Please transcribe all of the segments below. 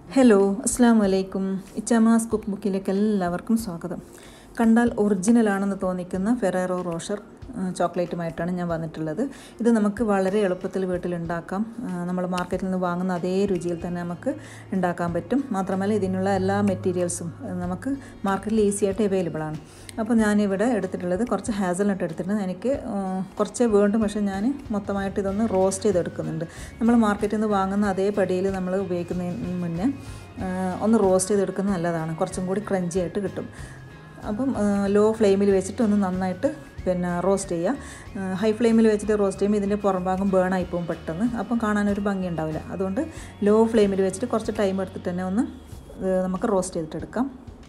hello അസ്സാം വലൈക്കും ഇച്ചാമാസ് cook ബുക്കിലേക്ക് എല്ലാവർക്കും സ്വാഗതം കണ്ടാൽ ഒറിജിനൽ ആണെന്ന് തോന്നിക്കുന്ന ഫെറേറോ റോഷർ ചോക്ലേറ്റുമായിട്ടാണ് ഞാൻ വന്നിട്ടുള്ളത് ഇത് നമുക്ക് വളരെ എളുപ്പത്തിൽ വീട്ടിലുണ്ടാക്കാം നമ്മൾ മാർക്കറ്റിൽ നിന്ന് വാങ്ങുന്ന അതേ രുചിയിൽ തന്നെ നമുക്ക് ഉണ്ടാക്കാൻ പറ്റും മാത്രമല്ല ഇതിനുള്ള എല്ലാ മെറ്റീരിയൽസും നമുക്ക് മാർക്കറ്റിൽ ഈസി ആയിട്ട് അവൈലബിൾ ആണ് അപ്പോൾ ഞാനിവിടെ എടുത്തിട്ടുള്ളത് കുറച്ച് ഹാസൽനട്ട് എടുത്തിട്ടുണ്ട് എനിക്ക് കുറച്ച് വേണ്ടും പക്ഷേ ഞാൻ മൊത്തമായിട്ട് ഇതൊന്ന് റോസ്റ്റ് ചെയ്തെടുക്കുന്നുണ്ട് നമ്മൾ മാർക്കറ്റിൽ നിന്ന് വാങ്ങുന്ന അതേ പടിയിൽ നമ്മൾ ഉപയോഗിക്കുന്നതിന് മുന്നേ ഒന്ന് റോസ്റ്റ് ചെയ്തെടുക്കുന്നത് നല്ലതാണ് കുറച്ചും കൂടി ക്രഞ്ചി ആയിട്ട് കിട്ടും അപ്പം ലോ ഫ്ലെയിമിൽ വെച്ചിട്ട് ഒന്ന് നന്നായിട്ട് പിന്നെ റോസ്റ്റ് ചെയ്യുക ഹൈ ഫ്ലെയിമിൽ വെച്ചിട്ട് റോസ്റ്റ് ചെയ്യുമ്പോൾ ഇതിൻ്റെ പുറം ഭാഗം ബേൺ ആയി പോകും പെട്ടെന്ന് അപ്പം കാണാനൊരു ഭംഗി ഉണ്ടാവില്ല അതുകൊണ്ട് ലോ ഫ്ലെയിമിൽ വെച്ചിട്ട് കുറച്ച് ടൈം എടുത്തിട്ട് തന്നെ ഒന്ന് നമുക്ക് റോസ്റ്റ് ചെയ്തിട്ടെടുക്കാം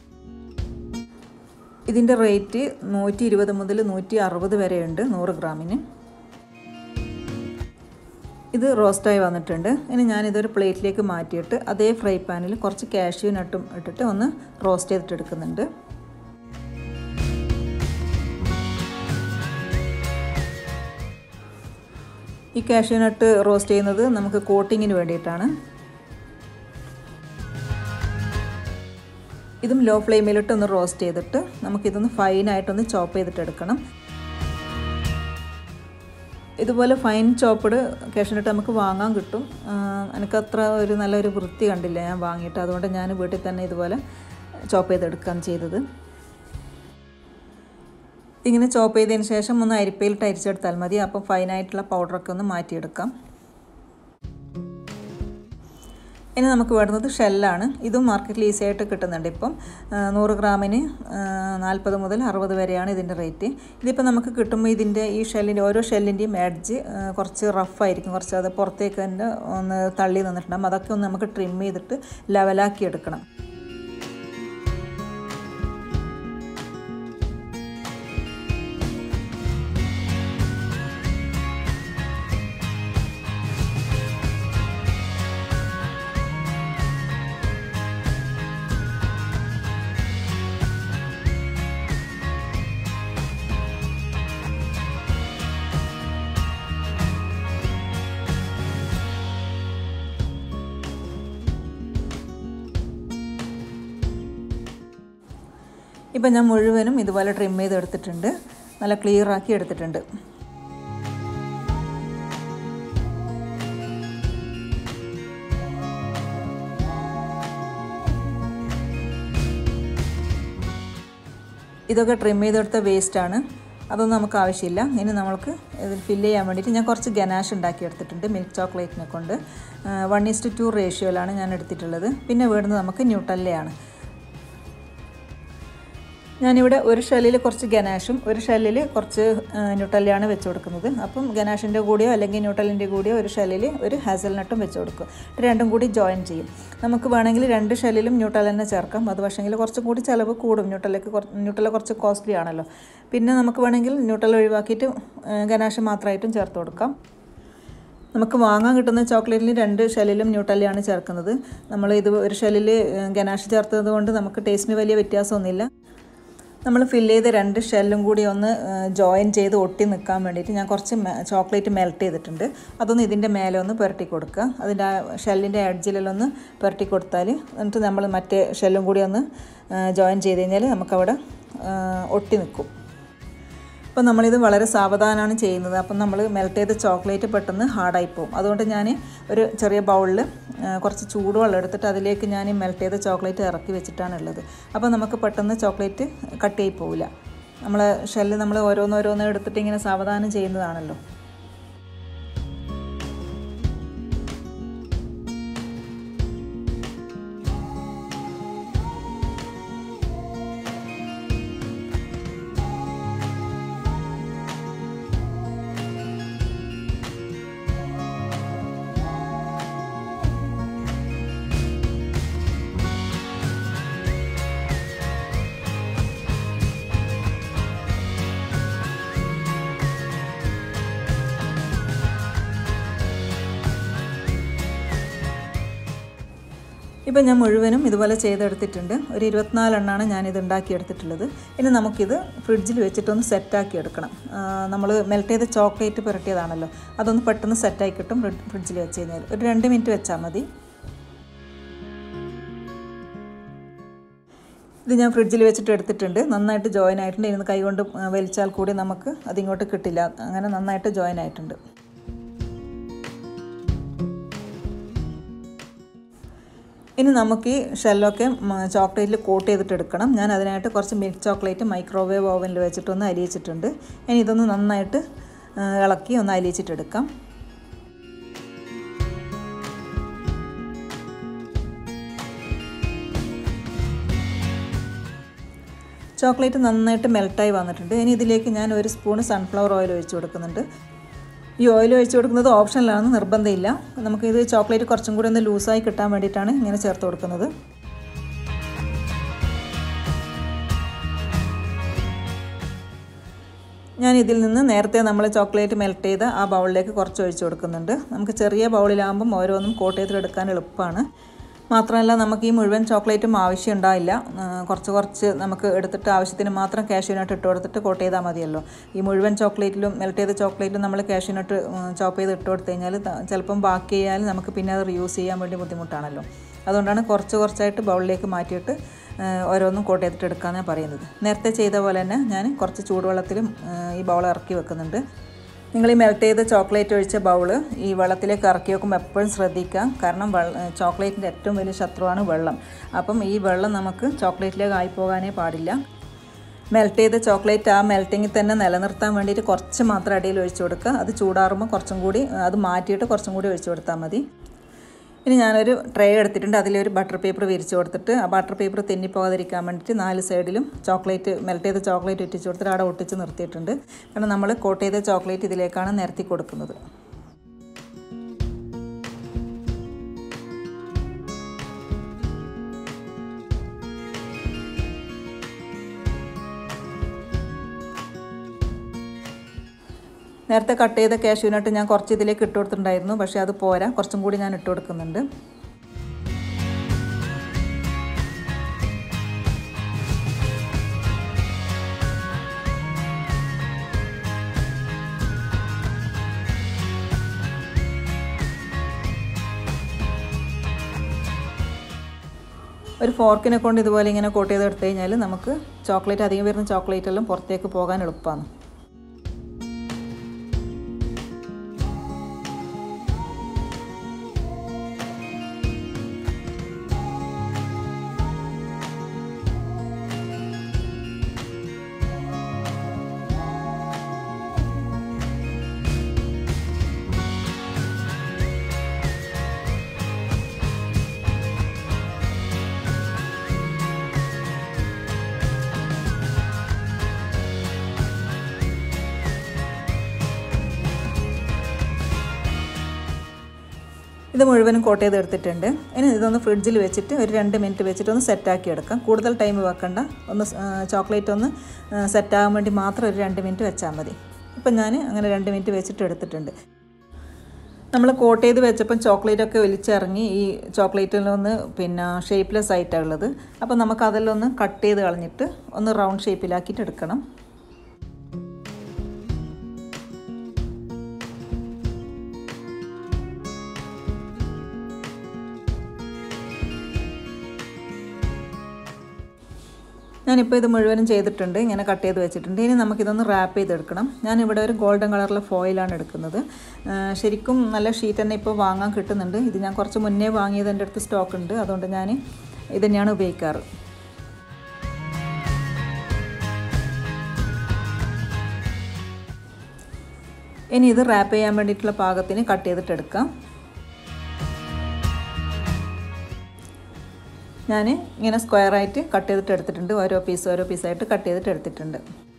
ഇതിൻ്റെ റേറ്റ് നൂറ്റി ഇരുപത് മുതൽ നൂറ്റി അറുപത് വരെയുണ്ട് നൂറ് ഗ്രാമിന് ഇത് റോസ്റ്റായി വന്നിട്ടുണ്ട് ഇനി ഞാനിതൊരു പ്ലേറ്റിലേക്ക് മാറ്റിയിട്ട് അതേ ഫ്രൈ പാനിൽ കുറച്ച് കാഷ്യൂ നട്ടും ഇട്ടിട്ട് ഒന്ന് റോസ്റ്റ് ചെയ്തിട്ട് എടുക്കുന്നുണ്ട് ഈ കാഷ്യൂ നട്ട് റോസ്റ്റ് ചെയ്യുന്നത് നമുക്ക് കോട്ടിങ്ങിന് വേണ്ടിയിട്ടാണ് ഇതും ലോ ഫ്ലെയിമിലിട്ട് ഒന്ന് റോസ്റ്റ് ചെയ്തിട്ട് നമുക്കിതൊന്ന് ഫൈനായിട്ടൊന്ന് ചോപ്പ് ചെയ്തിട്ട് എടുക്കണം ഇതുപോലെ ഫൈൻ ചോപ്പഡ് കാഷ്യനട്ട് നമുക്ക് വാങ്ങാൻ കിട്ടും എനിക്കത്ര ഒരു നല്ലൊരു വൃത്തി കണ്ടില്ല ഞാൻ വാങ്ങിയിട്ട് അതുകൊണ്ട് ഞാൻ വീട്ടിൽ തന്നെ ഇതുപോലെ ചോപ്പ് ചെയ്തെടുക്കുകയാണ് ചെയ്തത് ഇങ്ങനെ ചോപ്പ് ചെയ്തതിന് ശേഷം ഒന്ന് അരിപ്പയിലിട്ട് അരിച്ചെടുത്താൽ മതി അപ്പം ഫൈനായിട്ടുള്ള പൗഡറൊക്കെ ഒന്ന് മാറ്റിയെടുക്കാം ഇനി നമുക്ക് വേണ്ടുന്നത് ഷെല്ലാണ് ഇതും മാർക്കറ്റിൽ ഈസി ആയിട്ട് കിട്ടുന്നുണ്ട് ഇപ്പം നൂറ് ഗ്രാമിന് നാൽപ്പത് മുതൽ അറുപത് വരെയാണ് ഇതിൻ്റെ റേറ്റ് ഇതിപ്പോൾ നമുക്ക് കിട്ടുമ്പോൾ ഇതിൻ്റെ ഈ ഷെല്ലിൻ്റെ ഓരോ ഷെല്ലിൻ്റെയും എഡ്ജ് കുറച്ച് റഫായിരിക്കും കുറച്ച് അത് പുറത്തേക്ക് തന്നെ ഒന്ന് തള്ളി നിന്നിട്ടുണ്ടാകും അതൊക്കെ ഒന്ന് നമുക്ക് ട്രിം ചെയ്തിട്ട് ലെവലാക്കി എടുക്കണം ഇപ്പം ഞാൻ മുഴുവനും ഇതുപോലെ ട്രിം ചെയ്ത് എടുത്തിട്ടുണ്ട് നല്ല ക്ലിയർ ആക്കി എടുത്തിട്ടുണ്ട് ഇതൊക്കെ ട്രിം ചെയ്തെടുത്ത വേസ്റ്റാണ് അതൊന്നും നമുക്ക് ആവശ്യമില്ല ഇനി നമ്മൾക്ക് ഇതിൽ ഫില്ല് ചെയ്യാൻ വേണ്ടിയിട്ട് ഞാൻ കുറച്ച് ഗനാഷ് ഉണ്ടാക്കി എടുത്തിട്ടുണ്ട് മിൽക്ക് ചോക്ലേറ്റിനെ കൊണ്ട് വൺ ഈസ്റ്റ് ടു റേഷ്യോയിലാണ് ഞാൻ എടുത്തിട്ടുള്ളത് പിന്നെ വേണ്ടുന്നത് നമുക്ക് ന്യൂട്ടല്ലയാണ് ഞാനിവിടെ ഒരു ഷെല്ലിൽ കുറച്ച് ഗനാഷും ഒരു ഷെല്ലിൽ കുറച്ച് ന്യൂട്ടല്ലയാണ് വെച്ച് കൊടുക്കുന്നത് അപ്പം ഗനാഷിൻ്റെ കൂടെയോ അല്ലെങ്കിൽ ന്യൂട്ടലിൻ്റെ കൂടെയോ ഒരു ഷെല്ലിൽ ഒരു ഹാസൽനട്ടും വെച്ച് കൊടുക്കും രണ്ടും കൂടി ജോയിൻ ചെയ്യും നമുക്ക് വേണമെങ്കിൽ രണ്ട് ഷെല്ലിലും ന്യൂട്ടൽ തന്നെ ചേർക്കാം അത് പക്ഷേങ്കിൽ കുറച്ചും കൂടി ചിലവ് കൂടും ന്യൂട്ടലേക്ക് ന്യൂട്ടല കുറച്ച് കോസ്റ്റ്ലി ആണല്ലോ പിന്നെ നമുക്ക് വേണമെങ്കിൽ ന്യൂട്ടൽ ഒഴിവാക്കിയിട്ട് ഗനാഷ് മാത്രമായിട്ടും ചേർത്ത് കൊടുക്കാം നമുക്ക് വാങ്ങാൻ കിട്ടുന്ന ചോക്ലേറ്റിൽ രണ്ട് ഷെല്ലിലും ന്യൂട്ടല്ലയാണ് ചേർക്കുന്നത് നമ്മൾ ഇത് ഒരു ഷെല്ലിൽ ഗനാഷ് ചേർത്തത് കൊണ്ട് നമുക്ക് ടേസ്റ്റിന് വലിയ വ്യത്യാസമൊന്നുമില്ല നമ്മൾ ഫില്ല് ചെയ്ത് രണ്ട് ഷെല്ലും കൂടി ഒന്ന് ജോയിൻ ചെയ്ത് ഒട്ടി നിൽക്കാൻ വേണ്ടിയിട്ട് ഞാൻ കുറച്ച് ചോക്ലേറ്റ് മെൽറ്റ് ചെയ്തിട്ടുണ്ട് അതൊന്ന് ഇതിൻ്റെ മേലെ ഒന്ന് പുരട്ടി കൊടുക്കുക അതിൻ്റെ ആ ഷെല്ലിൻ്റെ എഡ്ജിലൊന്ന് പുരട്ടി കൊടുത്താൽ എന്നിട്ട് നമ്മൾ മറ്റേ ഷെല്ലും കൂടി ഒന്ന് ജോയിൻ ചെയ്ത് കഴിഞ്ഞാൽ നമുക്കവിടെ ഒട്ടി നിൽക്കും അപ്പോൾ നമ്മളിത് വളരെ സാവധാനമാണ് ചെയ്യുന്നത് അപ്പം നമ്മൾ മെൽറ്റ് ചെയ്ത ചോക്ലേറ്റ് പെട്ടെന്ന് ഹാർഡായി പോകും അതുകൊണ്ട് ഞാൻ ഒരു ചെറിയ ബൗളിൽ കുറച്ച് ചൂടുവെള്ളം എടുത്തിട്ട് അതിലേക്ക് ഞാൻ മെൽറ്റ് ചെയ്ത ചോക്ലേറ്റ് ഇറക്കി വെച്ചിട്ടാണ് ഉള്ളത് അപ്പോൾ നമുക്ക് പെട്ടെന്ന് ചോക്ലേറ്റ് കട്ട് ചെയ്ത് പോവില്ല നമ്മൾ ഷെല്ല് നമ്മൾ ഓരോന്നോരോന്ന് എടുത്തിട്ട് ഇങ്ങനെ സാവധാനം ചെയ്യുന്നതാണല്ലോ ഇപ്പം ഞാൻ മുഴുവനും ഇതുപോലെ ചെയ്തെടുത്തിട്ടുണ്ട് ഒരു ഇരുപത്തിനാലെണ്ണമാണ് ഞാനിത് ഉണ്ടാക്കിയെടുത്തിട്ടുള്ളത് ഇനി നമുക്കിത് ഫ്രിഡ്ജിൽ വെച്ചിട്ടൊന്ന് സെറ്റാക്കി എടുക്കണം നമ്മൾ മെൽറ്റ് ചെയ്ത ചോക്ലേറ്റ് പുരട്ടിയതാണല്ലോ അതൊന്ന് പെട്ടെന്ന് സെറ്റായി കിട്ടും ഫ്രിഡ്ജിൽ വെച്ച് കഴിഞ്ഞാൽ ഒരു രണ്ട് മിനിറ്റ് വെച്ചാൽ മതി ഇത് ഞാൻ ഫ്രിഡ്ജിൽ വെച്ചിട്ട് എടുത്തിട്ടുണ്ട് നന്നായിട്ട് ജോയിൻ ആയിട്ടുണ്ട് ഇന്ന് കൈകൊണ്ട് വലിച്ചാൽ കൂടി നമുക്ക് അതിങ്ങോട്ട് കിട്ടില്ല അങ്ങനെ നന്നായിട്ട് ജോയിൻ ആയിട്ടുണ്ട് ഇനി നമുക്ക് ഈ ഷെല്ലൊക്കെ ചോക്ലേറ്റിൽ കോട്ട് ചെയ്തിട്ട് എടുക്കണം ഞാൻ അതിനായിട്ട് കുറച്ച് മിൽക്ക് ചോക്ലേറ്റ് മൈക്രോവേവ് ഓവനിൽ വെച്ചിട്ടൊന്ന് അലിയിച്ചിട്ടുണ്ട് ഇനി ഇതൊന്ന് നന്നായിട്ട് ഇളക്കി ഒന്ന് അലിയിച്ചിട്ടെടുക്കാം ചോക്ലേറ്റ് നന്നായിട്ട് മെൽട്ടായി വന്നിട്ടുണ്ട് ഇനി ഇതിലേക്ക് ഞാൻ ഒരു സ്പൂൺ സൺഫ്ലവർ ഓയിൽ ഒഴിച്ച് കൊടുക്കുന്നുണ്ട് ഈ ഓയിൽ ഒഴിച്ച് കൊടുക്കുന്നത് ഓപ്ഷനിലാണ് നിർബന്ധമില്ല നമുക്കിത് ചോക്ലേറ്റ് കുറച്ചും കൂടി ഒന്ന് ലൂസായി കിട്ടാൻ വേണ്ടിയിട്ടാണ് ഇങ്ങനെ ചേർത്ത് കൊടുക്കുന്നത് ഞാൻ ഇതിൽ നിന്ന് നേരത്തെ നമ്മൾ ചോക്ലേറ്റ് മെൽറ്റ് ചെയ്ത ആ ബൗളിലേക്ക് കുറച്ച് ഒഴിച്ച് കൊടുക്കുന്നുണ്ട് നമുക്ക് ചെറിയ ബൗളിലാകുമ്പം ഓരോന്നും കോട്ട് ചെയ്തെടുക്കാൻ എളുപ്പമാണ് മാത്രമല്ല നമുക്ക് ഈ മുഴുവൻ ചോക്ലേറ്റും ആവശ്യം ഉണ്ടാവില്ല കുറച്ച് കുറച്ച് നമുക്ക് എടുത്തിട്ട് ആവശ്യത്തിന് മാത്രം കാഷ്യൂനട്ട് ഇട്ട് കൊടുത്തിട്ട് കോട്ട് ചെയ്താൽ മതിയല്ലോ ഈ മുഴുവൻ ചോക്ലേറ്റിലും മെൽറ്റ് ചെയ്ത ചോക്ലേറ്റിലും നമ്മൾ കാഷ്യൂനട്ട് ചോപ്പ് ചെയ്ത് ഇട്ട് കൊടുത്തു കഴിഞ്ഞാൽ ചിലപ്പം ബാക്കി ചെയ്യാൽ നമുക്ക് പിന്നെ അത് റീയൂസ് ചെയ്യാൻ വേണ്ടി ബുദ്ധിമുട്ടാണല്ലോ അതുകൊണ്ടാണ് കുറച്ച് കുറച്ചായിട്ട് ബൗളിലേക്ക് മാറ്റിയിട്ട് ഓരോന്നും കോട്ട് ചെയ്തിട്ട് എടുക്കാമെന്നാണ് പറയുന്നത് നേരത്തെ ചെയ്ത പോലെ തന്നെ ഞാൻ കുറച്ച് ചൂടുവെള്ളത്തിലും ഈ ബൗൾ ഇറക്കി വെക്കുന്നുണ്ട് നിങ്ങൾ ഈ മെൽറ്റ് ചെയ്ത ചോക്ലേറ്റ് ഒഴിച്ച ബൗള് ഈ വെള്ളത്തിലേക്ക് ഇറക്കി വെക്കുമ്പോൾ എപ്പോഴും ശ്രദ്ധിക്കാം കാരണം ചോക്ലേറ്റിൻ്റെ ഏറ്റവും വലിയ ശത്രുവാണ് വെള്ളം അപ്പം ഈ വെള്ളം നമുക്ക് ചോക്ലേറ്റിലേക്ക് ആയിപ്പോകാനേ പാടില്ല മെൽറ്റ് ചെയ്ത ചോക്ലേറ്റ് ആ മെൽറ്റിങ്ങിൽ തന്നെ നിലനിർത്താൻ വേണ്ടിയിട്ട് കുറച്ച് മാത്രം അടിയിൽ ഒഴിച്ചു കൊടുക്കുക അത് ചൂടാറുമ്പോൾ കുറച്ചും കൂടി അത് മാറ്റിയിട്ട് കുറച്ചും കൂടി ഒഴിച്ചു കൊടുത്താൽ മതി ഇനി ഞാനൊരു ട്രേ എടുത്തിട്ടുണ്ട് അതിലൊരു ബട്ടർ പേപ്പർ വിരിച്ച് കൊടുത്തിട്ട് ആ ബട്ടർ പേപ്പർ തെന്നിപ്പോകാതിരിക്കാൻ വേണ്ടിയിട്ട് നാല് സൈഡിലും ചോക്ലേറ്റ് മെൽറ്റ് ചെയ്ത ചോക്ലേറ്റ് ഒറ്റിച്ച് കൊടുത്തിട്ട് അവിടെ ഒട്ടിച്ച് നിർത്തിയിട്ടുണ്ട് കാരണം നമ്മൾ കോട്ട് ചെയ്ത ചോക്ലേറ്റ് ഇതിലേക്കാണ് നിരത്തി കൊടുക്കുന്നത് നേരത്തെ കട്ട് ചെയ്ത കാഷ്യൂനട്ട് ഞാൻ കുറച്ച് ഇതിലേക്ക് ഇട്ട് കൊടുത്തിട്ടുണ്ടായിരുന്നു പക്ഷേ അത് പോരാ കുറച്ചും കൂടി ഞാൻ ഇട്ട് കൊടുക്കുന്നുണ്ട് ഒരു ഫോർക്കിനെ കൊണ്ട് ഇതുപോലെ ഇങ്ങനെ കോട്ട് ചെയ്ത് എടുത്തു കഴിഞ്ഞാൽ നമുക്ക് ചോക്ലേറ്റ് അധികം വരുന്ന ചോക്ലേറ്റ് എല്ലാം പുറത്തേക്ക് പോകാൻ എളുപ്പമാണ് ഇത് മുഴുവനും കോട്ട് ചെയ്ത് എടുത്തിട്ടുണ്ട് ഇനി ഇതൊന്ന് ഫ്രിഡ്ജിൽ വെച്ചിട്ട് ഒരു രണ്ട് മിനിറ്റ് വെച്ചിട്ട് ഒന്ന് സെറ്റാക്കി എടുക്കാം കൂടുതൽ ടൈം വെക്കണ്ട ഒന്ന് ചോക്ലേറ്റ് ഒന്ന് സെറ്റാകാൻ വേണ്ടി മാത്രം ഒരു രണ്ട് മിനിറ്റ് വെച്ചാൽ മതി ഇപ്പം ഞാൻ അങ്ങനെ രണ്ട് മിനിറ്റ് വെച്ചിട്ട് എടുത്തിട്ടുണ്ട് നമ്മൾ കോട്ട് ചെയ്ത് വെച്ചപ്പം ചോക്ലേറ്റൊക്കെ ഒലിച്ചിറങ്ങി ഈ ചോക്ലേറ്റിലൊന്ന് പിന്നെ ഷേപ്പ്ലെസ് ആയിട്ടാണ് ഉള്ളത് അപ്പോൾ നമുക്ക് അതെല്ലാം ഒന്ന് കട്ട് ചെയ്ത് കളഞ്ഞിട്ട് ഒന്ന് റൗണ്ട് ഷേപ്പിലാക്കിയിട്ട് എടുക്കണം ഞാനിപ്പോൾ ഇത് മുഴുവനും ചെയ്തിട്ടുണ്ട് ഇങ്ങനെ കട്ട് ചെയ്ത് വെച്ചിട്ടുണ്ട് ഇനി നമുക്കിതൊന്ന് റാപ്പ് ചെയ്തെടുക്കണം ഞാനിവിടെ ഒരു ഗോൾഡൻ കളറിലെ ഫോയിലാണ് എടുക്കുന്നത് ശരിക്കും നല്ല ഷീറ്റ് തന്നെ ഇപ്പോൾ വാങ്ങാൻ കിട്ടുന്നുണ്ട് ഇത് ഞാൻ കുറച്ച് മുന്നേ വാങ്ങിയത് എൻ്റെ അടുത്ത് സ്റ്റോക്ക് ഉണ്ട് അതുകൊണ്ട് ഞാൻ ഇത് തന്നെയാണ് ഉപയോഗിക്കാറ് ഇനി ഇത് റാപ്പ് ചെയ്യാൻ വേണ്ടിയിട്ടുള്ള പാകത്തിന് കട്ട് ചെയ്തിട്ട് എടുക്കാം ഞാൻ ഇങ്ങനെ സ്ക്വയറായിട്ട് കട്ട് ചെയ്തിട്ട് എടുത്തിട്ടുണ്ട് ഓരോ പീസ് ഓരോ പീസായിട്ട് കട്ട് ചെയ്തിട്ട് എടുത്തിട്ടുണ്ട്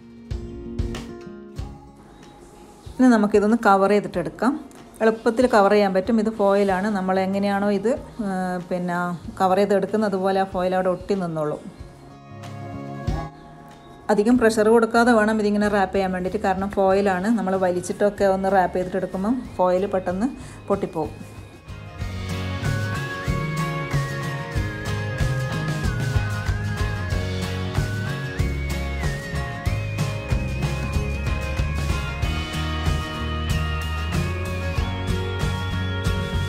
ഇനി നമുക്കിതൊന്ന് കവർ ചെയ്തിട്ട് എടുക്കാം എളുപ്പത്തിൽ കവർ ചെയ്യാൻ പറ്റും ഇത് ഫോയിലാണ് നമ്മൾ എങ്ങനെയാണോ ഇത് പിന്നെ കവർ ചെയ്ത് എടുക്കുന്നത് അതുപോലെ ആ ഫോയിൽ അവിടെ ഒട്ടി നിന്നോളൂ അധികം പ്രഷർ കൊടുക്കാതെ വേണം ഇതിങ്ങനെ റാപ്പ് ചെയ്യാൻ വേണ്ടിയിട്ട് കാരണം ഫോയിലാണ് നമ്മൾ വലിച്ചിട്ടൊക്കെ ഒന്ന് റാപ്പ് ചെയ്തിട്ട് എടുക്കുമ്പം ഫോയിൽ പെട്ടെന്ന് പൊട്ടിപ്പോവും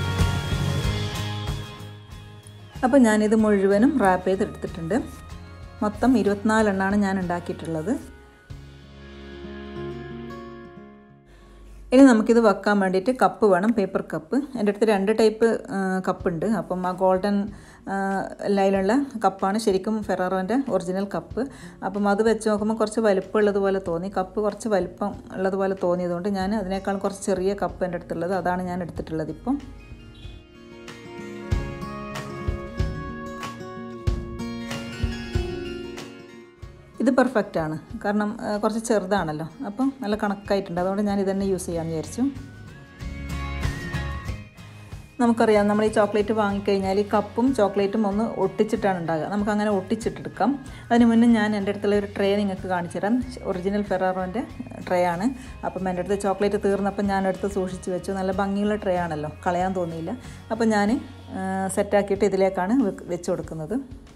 അപ്പോൾ ഞാനിത് മുഴുവനും റാപ്പ് ചെയ്തെടുത്തിട്ടുണ്ട് മൊത്തം ഇരുപത്തിനാലെണ്ണമാണ് ഞാൻ ഉണ്ടാക്കിയിട്ടുള്ളത് ഇനി നമുക്കിത് വെക്കാൻ വേണ്ടിയിട്ട് കപ്പ് വേണം പേപ്പർ കപ്പ് എൻ്റെ അടുത്ത് രണ്ട് ടൈപ്പ് കപ്പുണ്ട് അപ്പം ആ ഗോൾഡൻ ലൈനുള്ള കപ്പാണ് ശരിക്കും ഫെറാറോൻ്റെ ഒറിജിനൽ കപ്പ് അപ്പം അത് വെച്ച് നോക്കുമ്പോൾ കുറച്ച് വലിപ്പമുള്ളതുപോലെ തോന്നി കപ്പ് കുറച്ച് വലിപ്പം ഉള്ളതുപോലെ തോന്നിയതുകൊണ്ട് ഞാൻ അതിനേക്കാൾ കുറച്ച് ചെറിയ കപ്പ് എൻ്റെ അടുത്തുള്ളത് അതാണ് ഞാൻ എടുത്തിട്ടുള്ളത് ഇപ്പം ഇത് പെർഫെക്റ്റ് ആണ് കാരണം കുറച്ച് ചെറുതാണല്ലോ അപ്പം നല്ല കണക്കായിട്ടുണ്ട് അതുകൊണ്ട് ഞാൻ ഇതന്നെ യൂസ് ചെയ്യാമെന്ന് വിചാരിച്ചു നമുക്കറിയാം നമ്മൾ ഈ ചോക്ലേറ്റ് വാങ്ങിക്കഴിഞ്ഞാൽ ഈ കപ്പും ചോക്ലേറ്റും ഒന്ന് ഒട്ടിച്ചിട്ടാണ് ഉണ്ടാകുക നമുക്ക് അങ്ങനെ ഒട്ടിച്ചിട്ടെടുക്കാം അതിന് മുന്നേ ഞാൻ എൻ്റെ അടുത്തുള്ള ഒരു ട്രേ നിങ്ങൾക്ക് കാണിച്ചു തരാം ഒറിജിനൽ ഫെറാറോൻ്റെ ട്രേ ആണ് അപ്പം എൻ്റെ അടുത്ത് ചോക്ലേറ്റ് തീർന്നപ്പോൾ ഞാൻ എടുത്ത് സൂക്ഷിച്ച് വെച്ചു നല്ല ഭംഗിയുള്ള ട്രേ ആണല്ലോ കളയാൻ തോന്നിയില്ല അപ്പം ഞാൻ സെറ്റാക്കിയിട്ട് ഇതിലേക്കാണ് വെച്ച് കൊടുക്കുന്നത്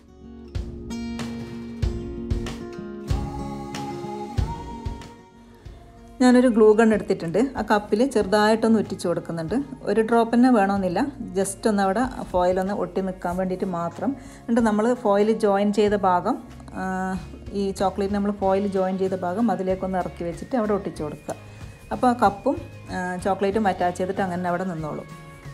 ഞാനൊരു ഗ്ലൂ ഗൺ എടുത്തിട്ടുണ്ട് ആ കപ്പിൽ ചെറുതായിട്ടൊന്ന് ഉറ്റിച്ച് കൊടുക്കുന്നുണ്ട് ഒരു ഡ്രോപ്പ് തന്നെ വേണമെന്നില്ല ജസ്റ്റ് ഒന്ന് അവിടെ ഫോയിലൊന്ന് ഒട്ടി നിൽക്കാൻ വേണ്ടിയിട്ട് മാത്രം എന്നിട്ട് നമ്മൾ ഫോയിൽ ജോയിൻ ചെയ്ത ഭാഗം ഈ ചോക്ലേറ്റ് നമ്മൾ ഫോയിൽ ജോയിൻ ചെയ്ത ഭാഗം അതിലേക്കൊന്ന് ഇറക്കി വെച്ചിട്ട് അവിടെ ഒട്ടിച്ച് കൊടുക്കുക അപ്പോൾ ആ കപ്പും ചോക്ലേറ്റും അറ്റാച്ച് ചെയ്തിട്ട് അങ്ങനെ അവിടെ നിന്നോളും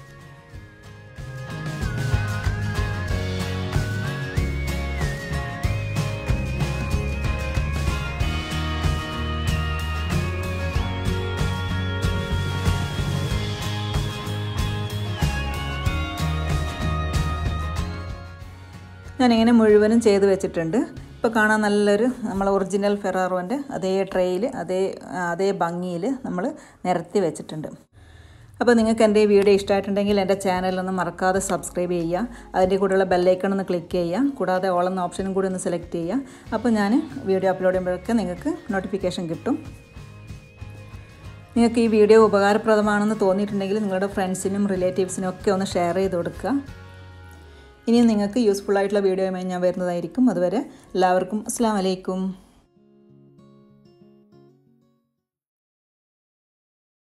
ഞാനിങ്ങനെ മുഴുവനും ചെയ്ത് വെച്ചിട്ടുണ്ട് ഇപ്പോൾ കാണാൻ നല്ലൊരു നമ്മൾ ഒറിജിനൽ ഫെറാറോൻ്റെ അതേ ട്രേയിൽ അതേ അതേ ഭംഗിയിൽ നമ്മൾ നിരത്തി വെച്ചിട്ടുണ്ട് അപ്പോൾ നിങ്ങൾക്ക് എൻ്റെ ഈ വീഡിയോ ഇഷ്ടമായിട്ടുണ്ടെങ്കിൽ എൻ്റെ ചാനലൊന്ന് മറക്കാതെ സബ്സ്ക്രൈബ് ചെയ്യുക അതിൻ്റെ കൂടെയുള്ള ബെല്ലൈക്കൺ ഒന്ന് ക്ലിക്ക് ചെയ്യുക കൂടാതെ ഓൾ എന്ന ഓപ്ഷനും കൂടി ഒന്ന് സെലക്ട് ചെയ്യുക അപ്പോൾ ഞാൻ വീഡിയോ അപ്ലോഡ് ചെയ്യുമ്പോഴൊക്കെ നിങ്ങൾക്ക് നോട്ടിഫിക്കേഷൻ കിട്ടും നിങ്ങൾക്ക് ഈ വീഡിയോ ഉപകാരപ്രദമാണെന്ന് തോന്നിയിട്ടുണ്ടെങ്കിൽ നിങ്ങളുടെ ഫ്രണ്ട്സിനും റിലേറ്റീവ്സിനും ഒക്കെ ഒന്ന് ഷെയർ ചെയ്ത് കൊടുക്കുക ഇനിയും നിങ്ങൾക്ക് യൂസ്ഫുൾ ആയിട്ടുള്ള വീഡിയോയുമായി ഞാൻ വരുന്നതായിരിക്കും അതുവരെ എല്ലാവർക്കും അസ്സാം വലൈക്കും